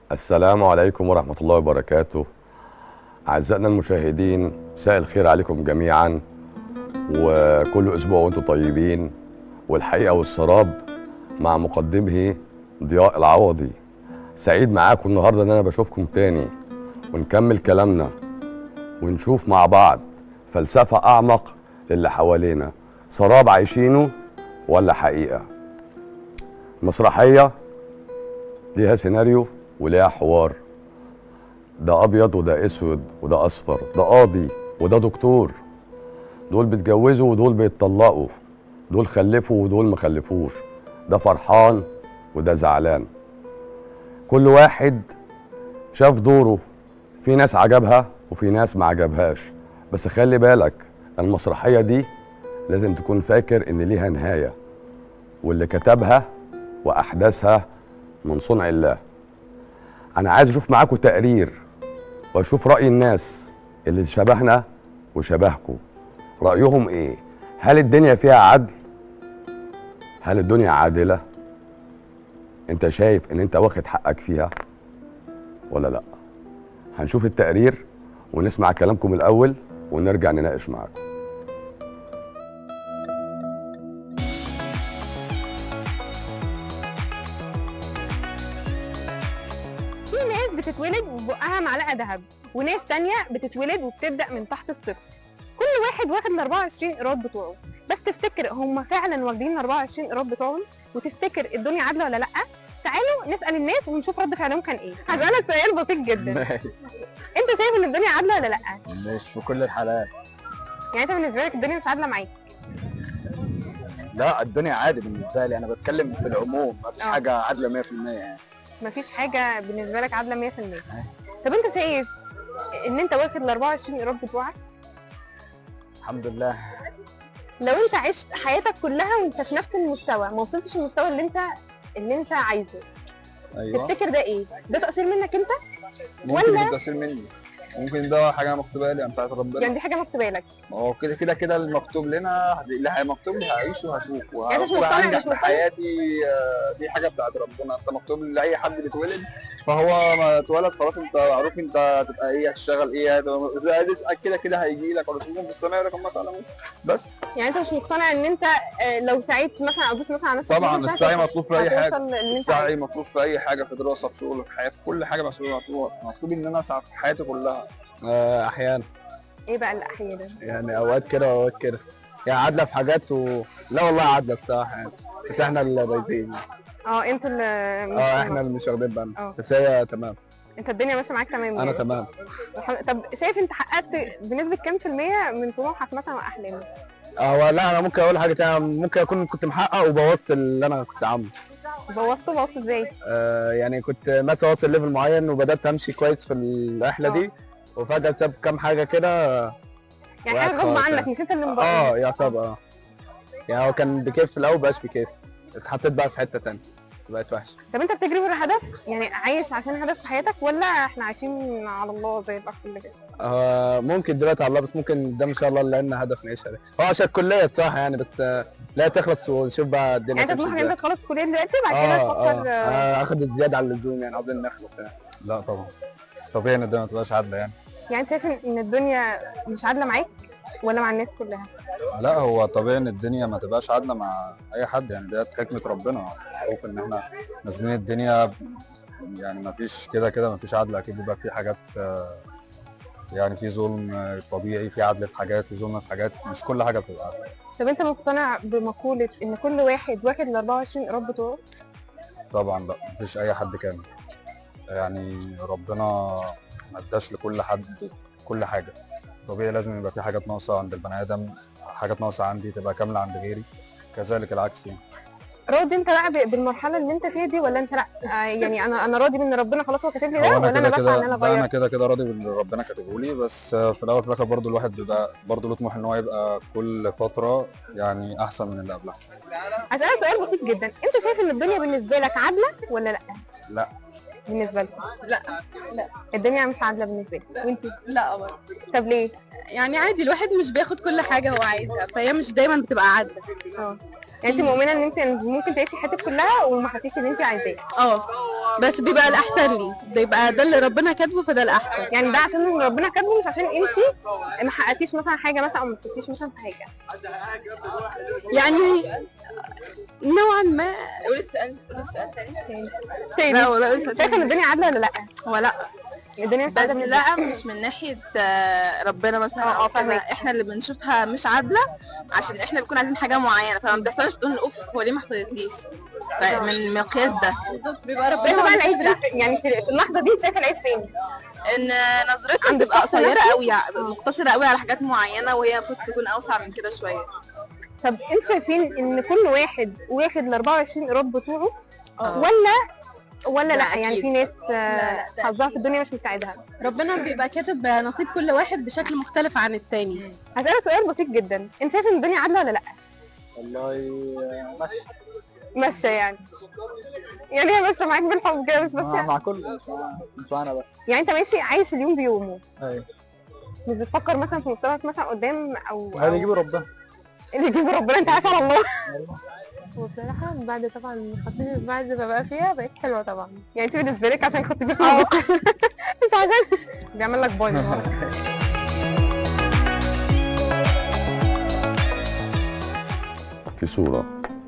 السلام عليكم ورحمة الله وبركاته أعزائنا المشاهدين مساء الخير عليكم جميعا وكل أسبوع وأنتم طيبين والحقيقة والسراب مع مقدمه ضياء العوضي سعيد معاكم النهاردة إن أنا بشوفكم تاني ونكمل كلامنا ونشوف مع بعض فلسفة أعمق للي حوالينا سراب عايشينه ولا حقيقة مسرحية ليها سيناريو وليها حوار ده ابيض وده اسود وده اصفر ده قاضي وده دكتور دول بيتجوزوا ودول بيتطلقوا دول خلفوا ودول ما خلفوش ده فرحان وده زعلان كل واحد شاف دوره في ناس عجبها وفي ناس ما عجبهاش بس خلي بالك المسرحية دي لازم تكون فاكر ان ليها نهاية واللي كتبها واحداثها من صنع الله انا عايز اشوف معاكم تقرير واشوف راي الناس اللي شبهنا وشبهكم رايهم ايه هل الدنيا فيها عدل هل الدنيا عادله انت شايف ان انت واخد حقك فيها ولا لا هنشوف التقرير ونسمع كلامكم الاول ونرجع نناقش معاكم في ناس بتتولد بقها معلقه ذهب وناس تانية بتتولد وبتبدا من تحت الصفر كل واحد واخد ال 24 ايراد بتوعه بس تفتكر هم فعلا واخدين ال 24 ايراد بتوعهم وتفتكر الدنيا عادله ولا لا تعالوا نسال الناس ونشوف رد فعلهم كان ايه هسالك سؤال بسيط جدا ماشي انت شايف ان الدنيا عادله ولا لا مش في كل الحالات يعني انت بالنسبه لك الدنيا مش عادله معاك لا الدنيا عادي بالنسبه لي انا بتكلم في العموم ما فيش آه. حاجه عادله 100% يعني مفيش حاجه بالنسبه لك عادله 100% طب انت شايف ان انت واخد ال 24 ايراد بتوعك الحمد لله لو انت عشت حياتك كلها وانت في نفس المستوى ما وصلتش المستوى اللي انت اللي انت عايزه ايوه تفتكر ده ايه ده تقصير منك انت ممكن ولا- يبقى تقصير مني ممكن ده حاجه مكتوبه لي بتاعت ربنا يعني دي حاجه مكتوبه لك ما هو كده كده كده المكتوب لنا اللي هي مكتوب لي هعيش وهشوف يعني مش وهوصل مقتنع- انجح مش في مقتنع؟ حياتي آه، دي حاجه بتاعت ربنا انت مكتوب لاي حد بيتولد فهو ما اتولد خلاص انت معروف انت هتبقى ايه هتشتغل ايه هتبقى- اذا رزقك كده كده هيجي لك ورسولكم في السماء لكم ما تعلمون بس يعني انت مش مقتنع ان انت آه، لو سعيت مثلا او دوست مثلا على نفسك طبعا مش السعي هتوصل- مطلوب في اي حاجه هتوصل للي انت عايزه السعي مطلوب في اي حاجه في دراسه في شغل في حياه في كل حاجه مسؤول مطلوب مطلوب ان انا اسعى في حياتي كلها احيانا ايه بقى الاحياء ده يعني اوقات كده واوقات كده يعني عادله في حاجات و... لا والله عادله الصراحه يعني بس احنا اللي بايظين اه انتوا اللي اه احنا اللي مش واخدين بالنا اه. بس هي تمام انت الدنيا ماشيه معاك تمام انا يعني. تمام الحمد- طب شايف انت حققت بنسبه كام في الميه من طموحك مثلا واحلامك هو لا انا ممكن اقول حاجه تانية ممكن اكون كنت محقق وبوظت اللي انا كنت عامله بوظته بوظته ازاي آه يعني كنت مثلا واصل ليفل معين وبدات امشي كويس في الرحله دي وفجاه بسبب كام حاجه كده يعني حاجه وقعت غصب خالص عنك يعني. مش انت اللي مبوظ اه يعتبر اه يعني هو كان بكيف في الاول بقاش بكيف اتحطيت بقى في حته تانية بقت وحشه طب انت بتجري ورا هدف يعني عايش عشان هدف في حياتك ولا احنا عايشين على الله زي الاخ اللي كده آه ممكن دلوقتي على الله بس ممكن ده ان شاء الله اللي لنا هدف نعيشها ده هو عشان الكليه الصراحه يعني بس آه لا تخلص ونشوف بقى الدنيا يعني انت تمشي طموحك ان ازاي انت تخلص الكليه دلوقتي بعد كده اه تفكر اه آه، آه، اخد زياده عن اللزوم يعني عاوزين نخلص يعني لا طبعا طبيعي ان الدنيا ما تبقاش عادله يعني يعني انت شايف ان إن الدنيا مش عادله معاك ولا مع الناس كلها لا هو طبيعي ان الدنيا ما تبقاش عادله مع اي حد يعني ديت حكمه ربنا معروف ان احنا نازلين الدنيا يعني ما فيش كده كده ما فيش عدل اكيد بيبقى في حاجات آه، يعني في ظلم آه، طبيعي في عدل في حاجات في ظلم في حاجات مش كل حاجه بتبقى عادله طب انت مقتنع بمقوله ان كل واحد واخد ال 24 ايراد بتوعه طبعا لا مفيش اي حد كامل يعني ربنا ما اداش لكل حد كل حاجه طبيعي لازم يبقى في حاجات ناقصه عند البني ادم حاجات ناقصه عندي تبقى كامله عند غيري كذلك العكس يعني راضي انت بقى ب- بالمرحله اللي انت فيها دي ولا انت لا آه يعني انا انا راضي بان ربنا خلاص هو كاتب لي ده هو ولا انا كده بسعى ان كده انا ده انا اغير كده كده راضي باللي ربنا كاتبه لي بس آه، في الاول وفي الاخر برضه الواحد بيبقى برضه له طموح ان هو يبقى كل فتره يعني احسن من اللي قبلها هسألك سؤال بسيط جدا انت شايف ان الدنيا بالنسبه لك عادله ولا لا لا. بالنسبه لك لا لا الدنيا مش عادله بالنسبه لك وانت لا برضه طب ليه يعني عادي الواحد مش بياخد كل حاجة هو عايزها فهي مش دايما بتبقى عادلة اه يعني انت مؤمنه ان انت ممكن تعيشي حياتك كلها وما حطيتيش اللي انت عايزاه اه بس بيبقى الاحسن لي بيبقى ده اللي ربنا كاتبه فده الاحسن يعني ده عشان ربنا كاتبه مش عشان انت ما حققتيش مثلا حاجه مثلا او ما كسبتيش مثلا في حاجه يعني نوعا ما قولي السؤال قولي السؤال تاني تاني لا والله لسه شايفه ان الدنيا عادله ولا لا هو لا الدنيا مش بس عادله لا مش من ناحيه آه، ربنا مثلا اه، اه، او كذا فاهمك. احنا اللي بنشوفها مش عادله عشان احنا بنكون عايزين حاجه معينه فما بتحصلش بتقول اوف هو ليه ما حصلتليش ف- من من القياس ده بيبقى شايفه ربنا بقى العيب لا يعني في في اللحظه دي شايفه العيب فين ان نظرتها عند بتبقى الشخص قصيره نفسه؟ قوي مقتصره قوي على حاجات معينه وهي المفروض تكون اوسع من كده شويه طب انتوا شايفين ان كل واحد واخد ال 24 ايراد بتوعه اه. ولا ولا لا, لا، يعني أكيد. في ناس آه، لا، ده حظها في الدنيا مش مساعدها ربنا بيبقى كاتب نصيب كل واحد بشكل مختلف عن التاني هسألك سؤال بسيط جدا انت شايف ان الدنيا عادله ولا لا والله ماشي ماشيه يعني يعني هي ماشيه معاك بالحب كده مش مع, ماشيه مع كل مش مع, مش معانا بس يعني انت ماشي عايش اليوم بيومه ايوه مش بتفكر مثلا في مستقبلك مثلا قدام او هذا أو يجيب ربنا اللي يجيب ربنا انت عايش على الله وبصراحة بعد طبعا خطيبي بعد ما بقى فيها بقيت حلوة طبعا يعني انت بالنسبه لك عشان خطيبك مش عشان بيعمل لك باي في صورة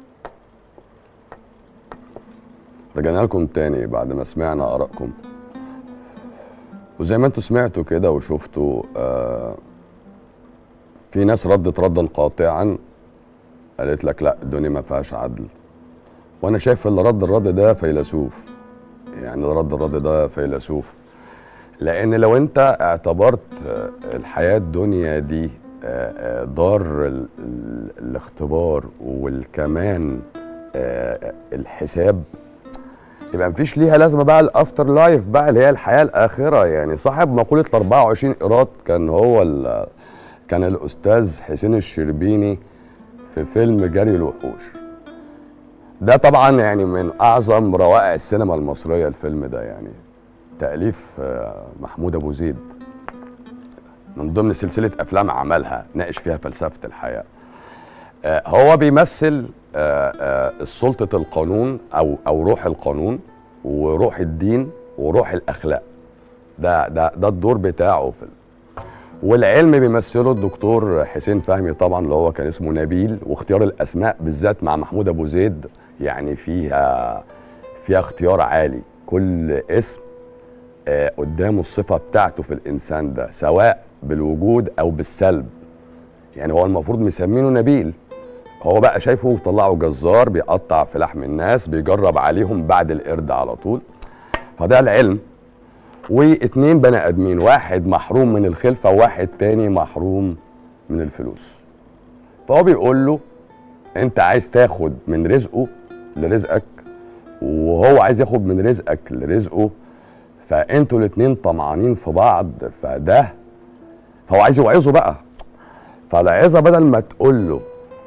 رجعنا لكم تاني بعد ما سمعنا آرائكم وزي ما انتوا سمعتوا كده وشفتوا آه في ناس ردت ردا قاطعا قالت لك لا الدنيا ما فيهاش عدل وانا شايف اللي رد الرد ده فيلسوف يعني اللي رد الرد ده فيلسوف لان لو انت اعتبرت آه، الحياه الدنيا دي آه، آه، دار ال- ال- الاختبار والكمان آه، الحساب يبقى مفيش ليها لازمه بقى الافتر لايف بقى اللي هي الحياه الاخره يعني صاحب مقوله ال 24 قيراط كان هو ال- كان الاستاذ حسين الشربيني في فيلم جري الوحوش ده طبعا يعني من اعظم روائع السينما المصريه الفيلم ده يعني تاليف آه، محمود ابو زيد من ضمن سلسله افلام عملها ناقش فيها فلسفه الحياه آه، هو بيمثل آه، آه، سلطه القانون او او روح القانون وروح الدين وروح الاخلاق ده ده ده الدور بتاعه في ال- والعلم بيمثله الدكتور حسين فهمي طبعا اللي هو كان اسمه نبيل واختيار الاسماء بالذات مع محمود ابو زيد يعني فيها فيها اختيار عالي كل اسم آه، قدامه الصفه بتاعته في الانسان ده سواء بالوجود او بالسلب يعني هو المفروض مسمينه نبيل هو بقى شايفه طلعه جزار بيقطع في لحم الناس بيجرب عليهم بعد القرد على طول فده العلم واتنين بني ادمين واحد محروم من الخلفه وواحد تاني محروم من الفلوس فهو بيقول له انت عايز تاخد من رزقه لرزقك وهو عايز ياخد من رزقك لرزقه فانتوا الاتنين طمعانين في بعض فده فهو عايز يوعظه بقى فالعظه بدل ما تقول له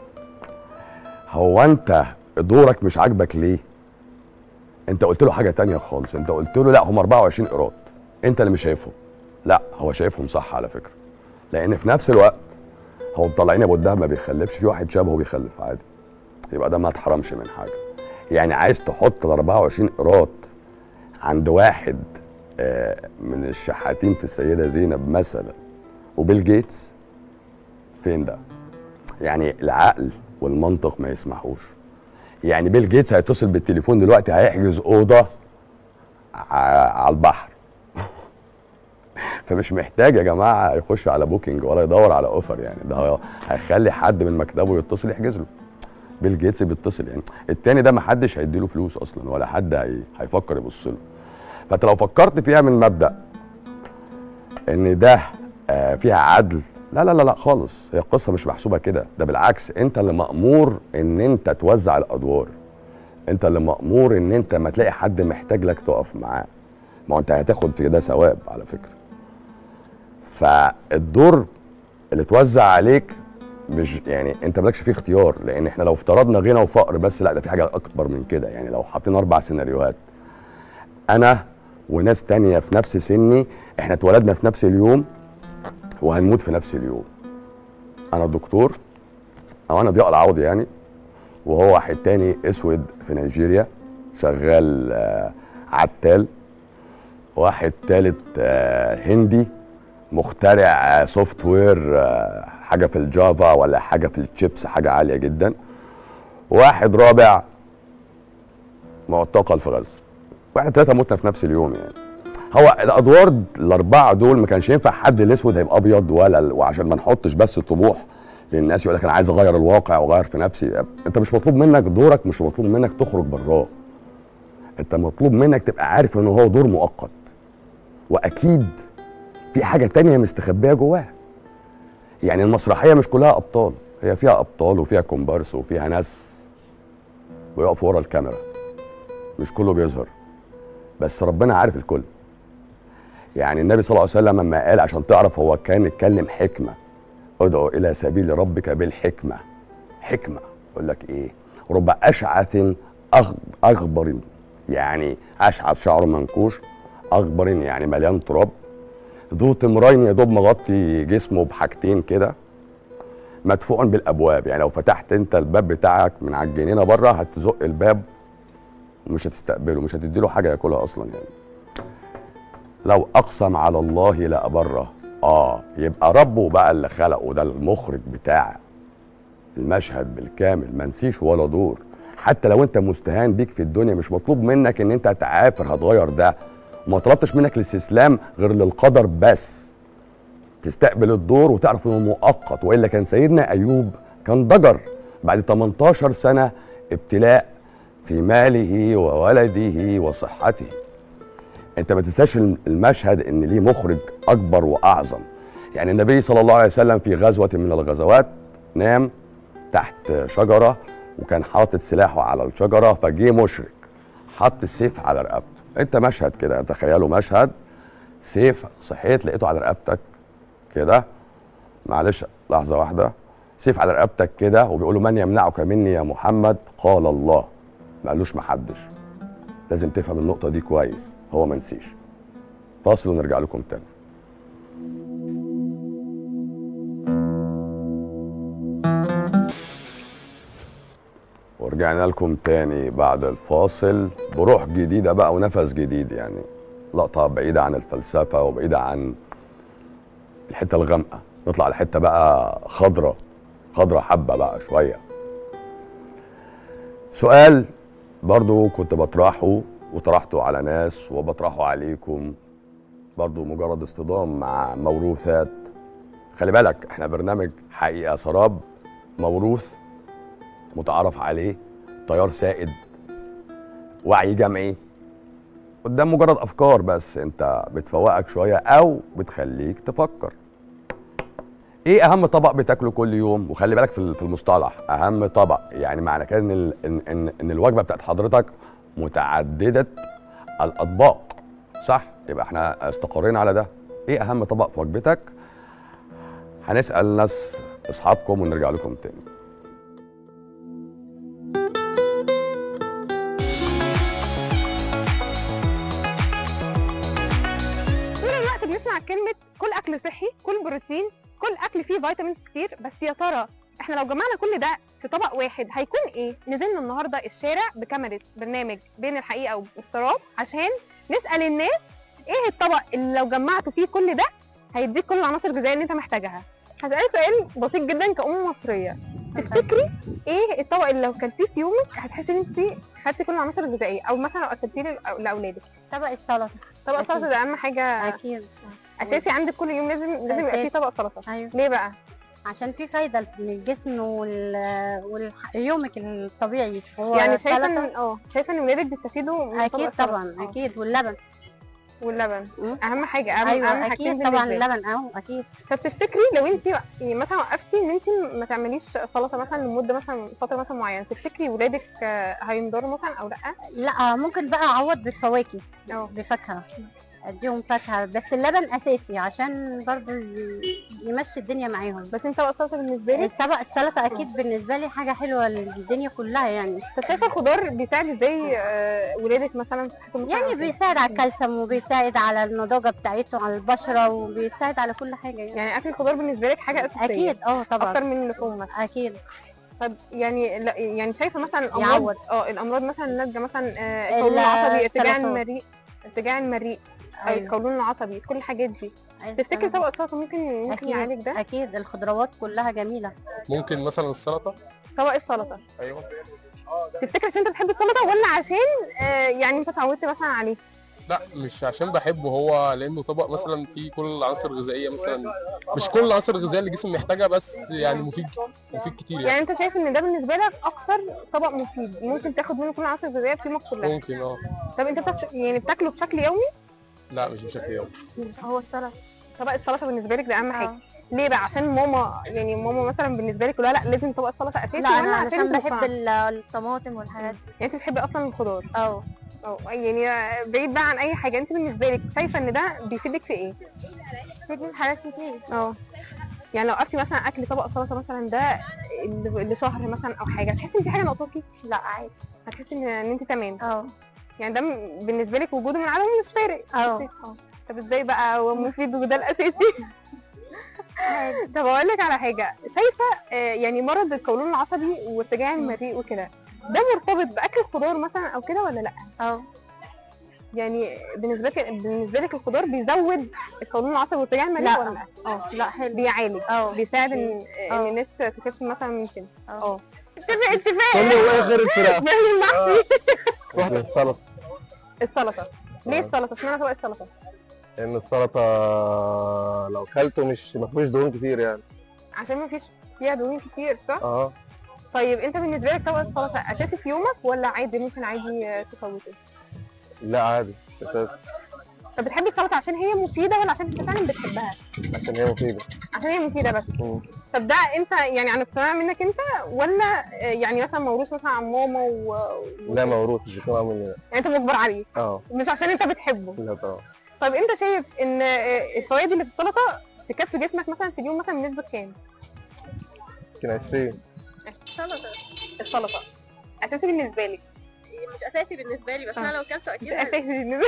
هو انت دورك مش عاجبك ليه انت قلت له حاجه تانية خالص انت قلت له لا هم 24 قيراط انت اللي مش شايفهم لا هو شايفهم صح على فكره لان في نفس الوقت هو مطلعين ابو الدهب ما بيخلفش في واحد شبهه بيخلف عادي يبقى ده ما اتحرمش من حاجه يعني عايز تحط ال 24 قيراط عند واحد آه، من الشحاتين في السيده زينب مثلا وبيل جيتس فين ده يعني العقل والمنطق ما يسمحوش يعني بيل جيتس هيتصل بالتليفون دلوقتي هيحجز اوضه ع- على البحر فمش محتاج يا جماعه يخش على بوكينج ولا يدور على اوفر يعني ده هو- هيخلي حد من مكتبه يتصل يحجز له بيل جيتس بيتصل يعني التاني ده محدش هيديله فلوس اصلا ولا حد هي... هيفكر يبص له فانت لو فكرت فيها من مبدا ان ده آه، فيها عدل لا لا لا لا خالص هي القصه مش محسوبه كده ده بالعكس انت اللي مامور ان انت توزع الادوار انت اللي مامور ان انت ما تلاقي حد محتاج لك تقف معاه ما هو انت هتاخد في ده ثواب على فكره فالدور اللي اتوزع عليك مش يعني انت مالكش فيه اختيار لان احنا لو افترضنا غنى وفقر بس لا ده في حاجه اكبر من كده يعني لو حاطين اربع سيناريوهات انا وناس تانية في نفس سني احنا اتولدنا في نفس اليوم وهنموت في نفس اليوم انا دكتور او انا ضياء العوضي يعني وهو واحد تاني اسود في نيجيريا شغال آه، عتال واحد تالت آه، هندي مخترع سوفت وير آه، حاجه في الجافا ولا حاجه في الشيبس حاجه عاليه جدا واحد رابع معتقل في غزه واحنا ثلاثه متنا في نفس اليوم يعني هو الادوار الاربعه دول ما كانش ينفع حد الاسود هيبقى ابيض ولا وعشان ما نحطش بس طموح للناس يقول لك انا عايز اغير الواقع واغير في نفسي انت مش مطلوب منك دورك مش مطلوب منك تخرج براه انت مطلوب منك تبقى عارف ان هو دور مؤقت واكيد في حاجه تانية مستخبيه جواه يعني المسرحيه مش كلها ابطال هي فيها ابطال وفيها كومبارس وفيها ناس بيقفوا ورا الكاميرا مش كله بيظهر بس ربنا عارف الكل يعني النبي صلى الله عليه وسلم لما قال عشان تعرف هو كان اتكلم حكمه ادعو الى سبيل ربك بالحكمه حكمه يقول لك ايه رب اشعث أغ- اغبر يعني اشعث شعره منكوش اغبر يعني مليان تراب ذو تمرين يا دوب مغطي جسمه بحاجتين كده مدفوع بالابواب يعني لو فتحت انت الباب بتاعك من على الجنينه بره هتزق الباب ومش هتستقبله مش هتديله حاجه ياكلها اصلا يعني لو اقسم على الله لابره اه يبقى ربه بقى اللي خلقه ده المخرج بتاع المشهد بالكامل ما نسيش ولا دور حتى لو انت مستهان بيك في الدنيا مش مطلوب منك ان انت تعافر هتغير ده وما طلبتش منك الاستسلام غير للقدر بس تستقبل الدور وتعرف انه مؤقت والا كان سيدنا ايوب كان ضجر بعد 18 سنه ابتلاء في ماله وولده وصحته انت ما تنساش المشهد ان ليه مخرج اكبر واعظم يعني النبي صلى الله عليه وسلم في غزوه من الغزوات نام تحت شجره وكان حاطط سلاحه على الشجره فجه مشرك حط السيف على رقبته انت مشهد كده تخيلوا مشهد سيف صحيت لقيته على رقبتك كده معلش لحظه واحده سيف على رقبتك كده وبيقول له من يمنعك مني يا محمد قال الله ما قالوش محدش لازم تفهم النقطه دي كويس هو ما نسيش فاصل ونرجع لكم تاني ورجعنا لكم تاني بعد الفاصل بروح جديدة بقى ونفس جديد يعني لقطة بعيدة عن الفلسفة وبعيدة عن الحتة الغامقة نطلع لحتة بقى خضرة خضرة حبة بقى شوية سؤال برضو كنت بطرحه وطرحته على ناس وبطرحه عليكم برضو مجرد اصطدام مع موروثات خلي بالك احنا برنامج حقيقة سراب موروث متعارف عليه تيار سائد وعي جمعي قدام مجرد افكار بس انت بتفوقك شويه او بتخليك تفكر ايه اهم طبق بتاكله كل يوم وخلي بالك في في المصطلح اهم طبق يعني معنى كده ان ال- ان ان, إن الوجبه بتاعت حضرتك متعدده الاطباق صح يبقى احنا استقرينا على ده ايه اهم طبق في وجبتك هنسال ناس اصحابكم ونرجع لكم تاني طول الوقت بنسمع كلمة كل أكل صحي كل بروتين كل أكل فيه فيتامينز كتير بس يا ترى احنا لو جمعنا كل ده في طبق واحد هيكون ايه؟ نزلنا النهارده الشارع بكاميرا برنامج بين الحقيقة والسراب عشان نسأل الناس ايه الطبق اللي لو جمعته فيه كل ده هيديك كل العناصر الغذائية اللي انت محتاجها هسألك سؤال بسيط جدا كأم مصرية تفتكري ايه الطبق اللي لو اكلتيه في يومك هتحسي ان انت خدتي كل العناصر الغذائية او مثلا لو اكلتيه لأ- لاولادك طبق السلطه طبق أكيد. السلطة ده اهم حاجة اكيد اساسي عندك كل يوم لازم لازم يبقى فيه أساسي. طبق سلطه ايوه ليه بقى عشان في فايده للجسم وال... ويومك الطبيعي هو يعني شايفه السلطة- ان اه شايفه ان ولادك بيستفيدوا من طبق اكيد السلطة. طبعا آه. اكيد واللبن واللبن مم. اهم حاجه اهم اهم ايوه حاجتين اكيد طبعا بالنسبة لي. اللبن اه اكيد طب تفتكري لو انت يعني مثلا وقفتي ان انت ما تعمليش سلطه مثلا لمده مثلا فتره مثلا معينه تفتكري ولادك آه، هينضروا مثلا او لا لا ممكن بقى اعوض بالفواكه اه بفاكهه اديهم فاكهه بس اللبن اساسي عشان برضه ي- يمشي الدنيا معاهم بس انت طبق السلطه بالنسبه لي طبق السلطه اكيد بالنسبه لي حاجه حلوه للدنيا كلها يعني طب شايفه الخضار بيساعد ازاي آه، ولادك مثلا في صحتهم مثلاً يعني أو كده؟ بيساعد على الكالسيوم وبيساعد على النضاجه بتاعته على البشره وبيساعد على كل حاجه يعني يعني اكل الخضار بالنسبه لك حاجه اساسيه اكيد اه طبعا اكتر من اللحوم مثلا اكيد طب يعني لا يعني شايفه مثلا الامراض يعود. اه الامراض مثلا الناتجه مثلا آه، ال- القولون العصبي ارتجاع السرطان. المريء ارتجاع المريء او أيوة. القولون العصبي كل الحاجات دي أيوة. تفتكر طبق السلطه ممكن ممكن أكيد. يعالج ده اكيد الخضروات كلها جميله ممكن مثلا السلطه طبق السلطه ايوه تفتكر عشان انت بتحب السلطه ولا عشان آه يعني انت اتعودت مثلا عليه لا مش عشان بحبه هو لانه طبق مثلا فيه كل العناصر الغذائيه مثلا مش كل العناصر الغذائيه اللي الجسم محتاجها بس يعني مفيد مفيد كتير يعني يعني انت شايف ان ده بالنسبه لك اكتر طبق مفيد ممكن تاخد منه كل العناصر الغذائيه في يومك كلها ممكن اه طب انت بتاكش يعني بتاكله بشكل يومي لا مش بشكل يومي هو السلطه طبق السلطه بالنسبه لك ده اهم حاجه اه ليه بقى عشان ماما يعني ماما مثلا بالنسبه لك لا لا لازم طبق السلطه اساسي لا ولا انا عشان علشان انت بحب مقتنعة؟ ال- الطماطم والحاجات دي يعني انت بتحبي اصلا الخضار اه اه يعني بعيد بقى عن اي حاجه انت بالنسبه لك شايفه ان ده بيفيدك في ايه بتدي في حاجات كتير اه يعني لو وقفتي مثلا اكل طبق سلطه مثلا ده ل- لشهر مثلا او حاجه هتحسي ان في حاجه ناقصاكي لا عادي هتحسي ان ان انت تمام اه يعني ده م- بالنسبه لك وجوده من عدمه مش فارق اه طب ازاي بقى هو مفيد وده الاساسي طب اقول لك على حاجه شايفه آه، يعني مرض القولون العصبي وارتجاع المريء وكده ده مرتبط باكل الخضار مثلا او كده ولا لا اه يعني بالنسبه لك بالنسبه لك الخضار بيزود القولون العصبي وارتجاع المريء لا. ولا لا اه لا حلو بيعالج اه بيساعد ان اه. ان الناس تخف مثلا من كده اه اه اتفق اتفاق كله واخر الفراخ يعني المحشي واحدة السلطة السلطه ليه اه. السلطه اشمعنى طبق السلطه ان السلطة لو كلته مش ما فيهوش دهون كتير يعني عشان ما فيش فيها دهون كتير صح اه طيب انت بالنسبه لك طبق السلطه اساسي في يومك ولا عادي ممكن عادي آه، تفوته لا عادي اساسي طب بتحب السلطه عشان هي مفيده ولا عشان انت فعلا بتحبها عشان هي مفيدة عشان هي مفيده بس مم. طب ده انت يعني عن اقتناع منك انت ولا آه، يعني مثلا موروث مثلا عن ماما و... و... لا موروث مش بيكون مني لا يعني انت مجبر عليه اه مش عشان انت بتحبه لا طبعا طب انت شايف ان آه، الفوائد اللي في السلطه تكفي جسمك مثلا في اليوم مثلا بنسبه كام يمكن 20 السلطه السلطه اساسي بالنسبه لك مش اساسي بالنسبه لي بس اه. انا لو اكلته مش اكيد اساسي بالنسبه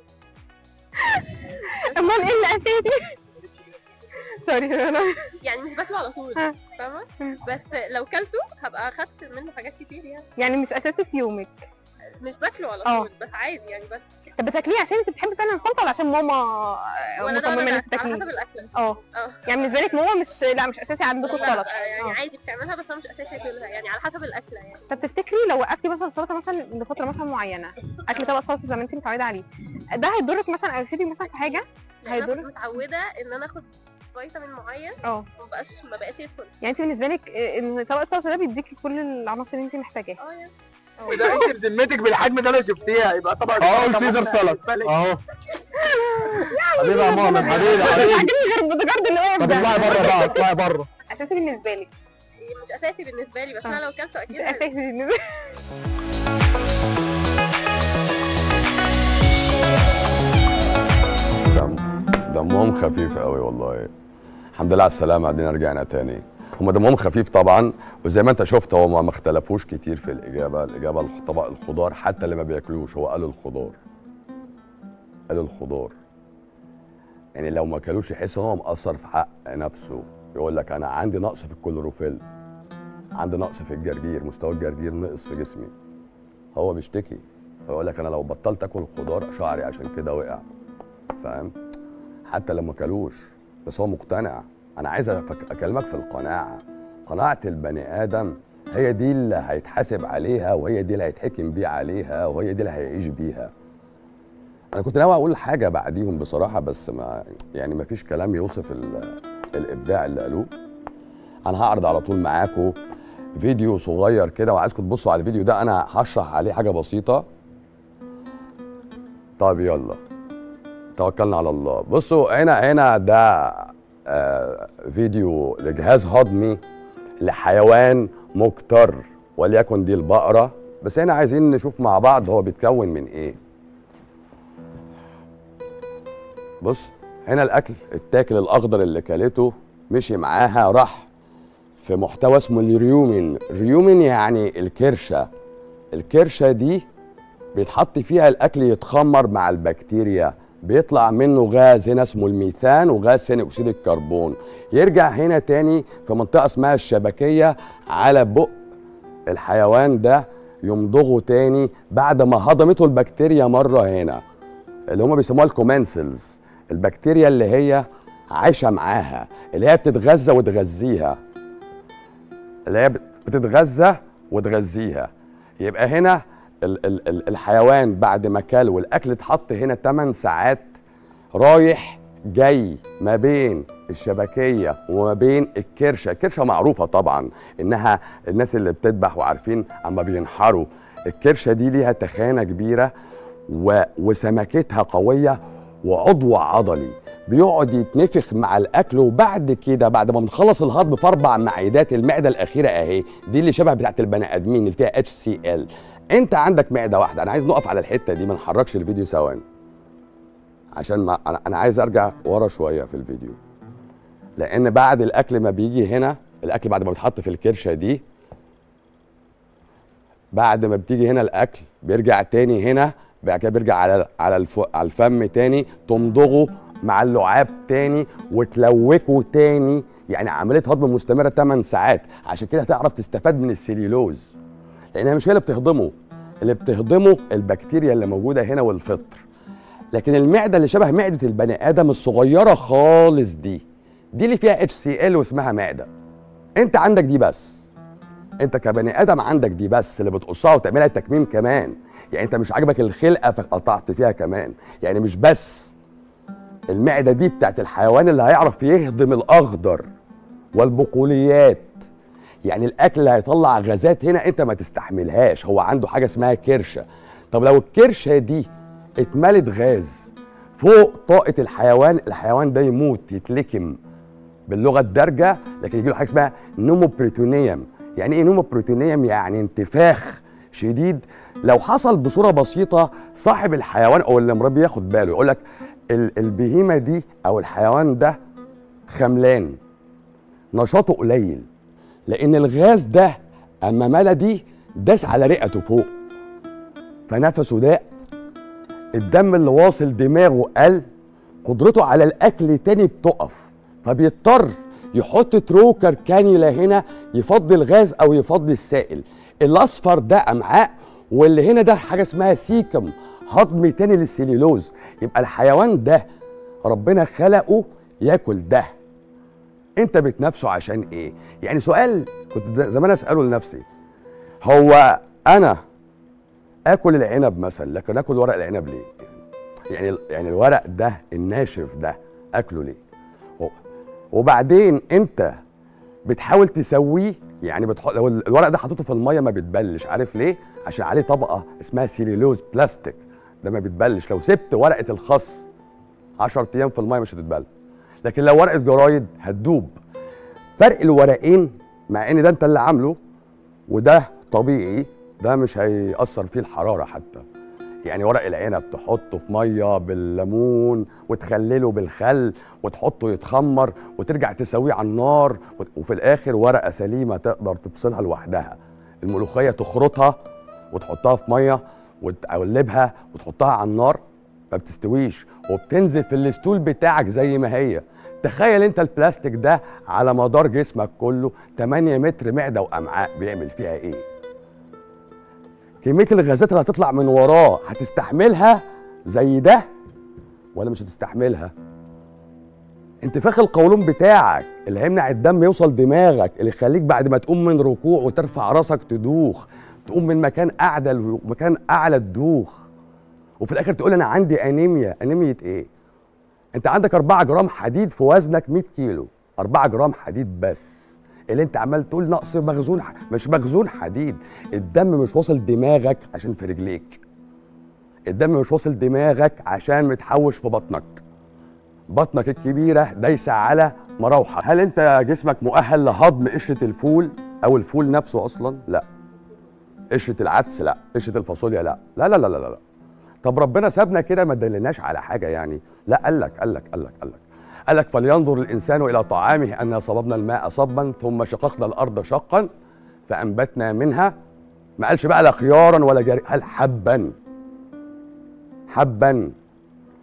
امال ايه اللي اساسي سوري انا يعني مش باكله على طول اه. فاهمه بس لو كلته هبقى اخدت منه حاجات كتير يعني يعني مش اساسي في يومك مش باكله على اه. طول بس عادي يعني بس طب بتاكليه عشان انت بتحبي فعلا السلطه ولا عشان ماما آه، ولا ده مصممه ولا ان ده انت على تاكليه حسب الاكله اه اه يعني بالنسبه لك ماما مش لا مش اساسي عندكم لا، السلطه يعني اه. عادي بتعملها بس انا مش اساسي اكلها يعني على حسب الاكله يعني طب تفتكري لو وقفتي مثلا السلطه مثلا لفتره مثلا معينه اكل طبق سلطه زي ما انت متعوده عليه ده هيضرك مثلا او يفيدك مثلا في حاجه لان انا هيضر كنت متعوده ان انا اخد فيتامين معين اه ما بقاش ما بقاش يدخل يعني انت بالنسبه لك آه، ان طبق السلطه ده بيديكي كل العناصر اللي انت محتاجاها اه يعني ده انت بذمتك بالحجم ده لو شفتيها يبقى طبق اه سيزر سلطه اهو حبيبي يا مؤمن حبيبي مش حبيبي عاجبني غير البوتجارد اللي واقف طب ده اطلعي بره بقى اطلعي بره اساسي بالنسبه لك مش اساسي بالنسبه لي بس انا لو اكلته مش اكيد اساسي بالنسبه دم دمهم خفيف قوي والله الحمد لله على السلامة عدينا رجعنا تاني هم دمهم خفيف طبعا وزي ما انت شفت هو ما اختلفوش كتير في الإجابة الإجابة الخ- طبق الخضار حتى اللي ما بياكلوش هو قالوا الخضار قالوا الخضار يعني لو ما كلوش يحس ان هو مقصر في حق نفسه يقول لك انا عندي نقص في الكلوروفيل عندي نقص في الجرجير مستوى الجرجير نقص في جسمي هو بيشتكي يقول لك انا لو بطلت اكل خضار شعري عشان كده وقع فاهم حتى لو ما كلوش بس هو مقتنع انا عايز أفك- اكلمك في القناعه قناعه البني ادم هي دي اللي هيتحاسب عليها وهي دي اللي هيتحكم بيه عليها وهي دي اللي هيعيش بيها انا كنت ناوي اقول حاجه بعديهم بصراحه بس ما يعني ما فيش كلام يوصف ال- الابداع اللي قالوه انا هعرض على طول معاكم فيديو صغير كده وعايزكم تبصوا على الفيديو ده انا هشرح عليه حاجه بسيطه طيب يلا توكلنا على الله بصوا هنا هنا ده آه فيديو لجهاز هضمي لحيوان مكتر وليكن دي البقرة بس هنا عايزين نشوف مع بعض هو بيتكون من ايه بص هنا الاكل التاكل الاخضر اللي كلته مشي معاها راح في محتوى اسمه الريومين ريومين يعني الكرشة الكرشة دي بيتحط فيها الاكل يتخمر مع البكتيريا بيطلع منه غاز هنا اسمه الميثان وغاز ثاني اكسيد الكربون يرجع هنا تاني في منطقه اسمها الشبكيه على بق الحيوان ده يمضغه تاني بعد ما هضمته البكتيريا مره هنا اللي هم بيسموها الكومنسلز البكتيريا اللي هي عايشه معاها اللي هي بتتغذى وتغذيها اللي هي بتتغذى وتغذيها يبقى هنا ال ال ال الحيوان بعد ما كل والاكل اتحط هنا 8 ساعات رايح جاي ما بين الشبكيه وما بين الكرشه، الكرشه معروفه طبعا انها الناس اللي بتذبح وعارفين اما بينحروا الكرشه دي ليها تخانه كبيره و... وسمكتها قويه وعضو عضلي بيقعد يتنفخ مع الاكل وبعد كده بعد ما بنخلص الهضم في اربع معدات المعده الاخيره اهي دي اللي شبه بتاعت البني ادمين اللي فيها اتش سي ال انت عندك معده واحده انا عايز نقف على الحته دي ما نحركش الفيديو ثواني عشان ما انا انا عايز ارجع ورا شويه في الفيديو لان بعد الاكل ما بيجي هنا الاكل بعد ما بيتحط في الكرشه دي بعد ما بتيجي هنا الاكل بيرجع تاني هنا بعد كده بيرجع على على الف... على الفم تاني تمضغه مع اللعاب تاني وتلوكه تاني يعني عمليه هضم مستمره 8 ساعات عشان كده هتعرف تستفاد من السليلوز لانها مش هي اللي بتهضمه اللي بتهضمه البكتيريا اللي موجوده هنا والفطر لكن المعده اللي شبه معده البني ادم الصغيره خالص دي دي اللي فيها اتش سي ال واسمها معده انت عندك دي بس انت كبني ادم عندك دي بس اللي بتقصها وتعملها تكميم كمان يعني انت مش عاجبك الخلقه فقطعت فيها كمان يعني مش بس المعده دي بتاعت الحيوان اللي هيعرف يهضم الاخضر والبقوليات يعني الاكل اللي هيطلع غازات هنا انت ما تستحملهاش هو عنده حاجه اسمها كرشه طب لو الكرشه دي اتملت غاز فوق طاقه الحيوان الحيوان ده يموت يتلكم باللغه الدارجه لكن يجي له حاجه اسمها نوموبريتونيوم يعني ايه نوموبريتونيوم يعني انتفاخ شديد لو حصل بصوره بسيطه صاحب الحيوان او اللي مربي ياخد باله يقول لك البهيمه دي او الحيوان ده خملان نشاطه قليل لان الغاز ده اما ملا دي داس على رئته فوق فنفسه ضاق الدم اللي واصل دماغه قل قدرته على الاكل تاني بتقف فبيضطر يحط تروكر كانيولا هنا يفضي الغاز او يفضي السائل الاصفر ده امعاء واللي هنا ده حاجه اسمها سيكم هضم تاني للسليلوز يبقى الحيوان ده ربنا خلقه ياكل ده انت بتنافسه عشان ايه يعني سؤال كنت زمان اساله لنفسي هو انا اكل العنب مثلا لكن اكل ورق العنب ليه يعني يعني الورق ده الناشف ده اكله ليه وبعدين انت بتحاول تسويه يعني بتحط لو الورق ده حطيته في الميه ما بيتبلش عارف ليه عشان عليه طبقه اسمها سيليلوز بلاستيك ده ما بيتبلش لو سبت ورقه الخس 10 ايام في الميه مش هتتبل لكن لو ورقه جرايد هتدوب فرق الورقين مع ان ده انت اللي عامله وده طبيعي ده مش هيأثر فيه الحراره حتى يعني ورق العنب تحطه في ميه بالليمون وتخلله بالخل وتحطه يتخمر وترجع تسويه على النار وفي الاخر ورقه سليمه تقدر تفصلها لوحدها الملوخيه تخرطها وتحطها في ميه وتقلبها وتحطها على النار ما بتستويش وبتنزل في الستول بتاعك زي ما هي تخيل انت البلاستيك ده على مدار جسمك كله 8 متر معده وامعاء بيعمل فيها ايه كميه الغازات اللي هتطلع من وراه هتستحملها زي ده ولا مش هتستحملها انتفاخ القولون بتاعك اللي هيمنع الدم يوصل دماغك اللي يخليك بعد ما تقوم من ركوع وترفع راسك تدوخ تقوم من مكان اعلى لمكان اعلى تدوخ وفي الاخر تقول انا عندي انيميا انيميا ايه انت عندك 4 جرام حديد في وزنك 100 كيلو 4 جرام حديد بس اللي انت عمال تقول نقص مخزون ح... مش مخزون حديد الدم مش واصل دماغك عشان في رجليك الدم مش واصل دماغك عشان متحوش في بطنك بطنك الكبيره دايسه على مراوحه هل انت جسمك مؤهل لهضم قشره الفول او الفول نفسه اصلا لا قشره العدس لا قشره الفاصوليا لا لا لا لا لا, لا. طب ربنا سابنا كده ما دلناش على حاجه يعني لا قال لك قال لك قال لك قال لك قال لك فلينظر الانسان الى طعامه انا صببنا الماء صبا ثم شققنا الارض شقا فانبتنا منها ما قالش بقى لا خيارا ولا جري قال حبا حبا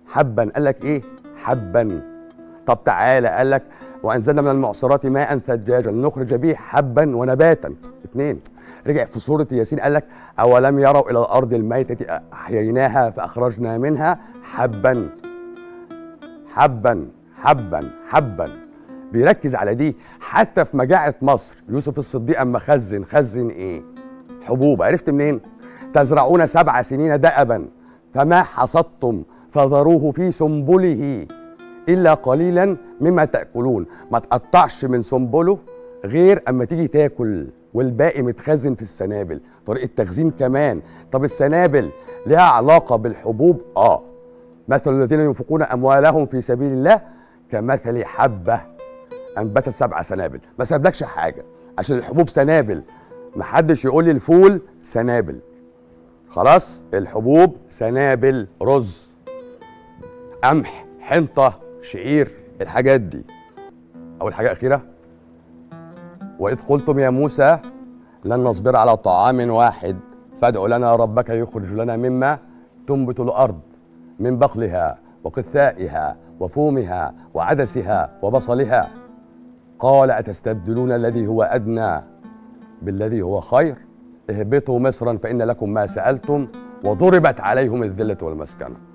حبا قال لك ايه حبا طب تعالى قال لك وانزلنا من المعصرات ماء ثجاجا لنخرج به حبا ونباتا اثنين رجع في سوره ياسين قال لك اولم يروا الى الارض الميته احييناها فاخرجنا منها حبا حبا حبا حبا بيركز على دي حتى في مجاعه مصر يوسف الصديق اما خزن خزن ايه حبوب عرفت منين تزرعون سبع سنين دأبا فما حصدتم فذروه في سنبله الا قليلا مما تاكلون ما تقطعش من سنبله غير اما تيجي تاكل والباقي متخزن في السنابل طريقه تخزين كمان طب السنابل لها علاقه بالحبوب اه مثل الذين ينفقون اموالهم في سبيل الله كمثل حبه انبتت سبع سنابل ما سابلكش حاجه عشان الحبوب سنابل محدش يقول لي الفول سنابل خلاص الحبوب سنابل رز قمح حنطه شعير الحاجات دي اول حاجه اخيره واذ قلتم يا موسى لن نصبر على طعام واحد فادع لنا ربك يخرج لنا مما تنبت الارض من بقلها وقثائها وفومها وعدسها وبصلها قال اتستبدلون الذي هو ادنى بالذي هو خير اهبطوا مصرا فان لكم ما سالتم وضربت عليهم الذله والمسكنه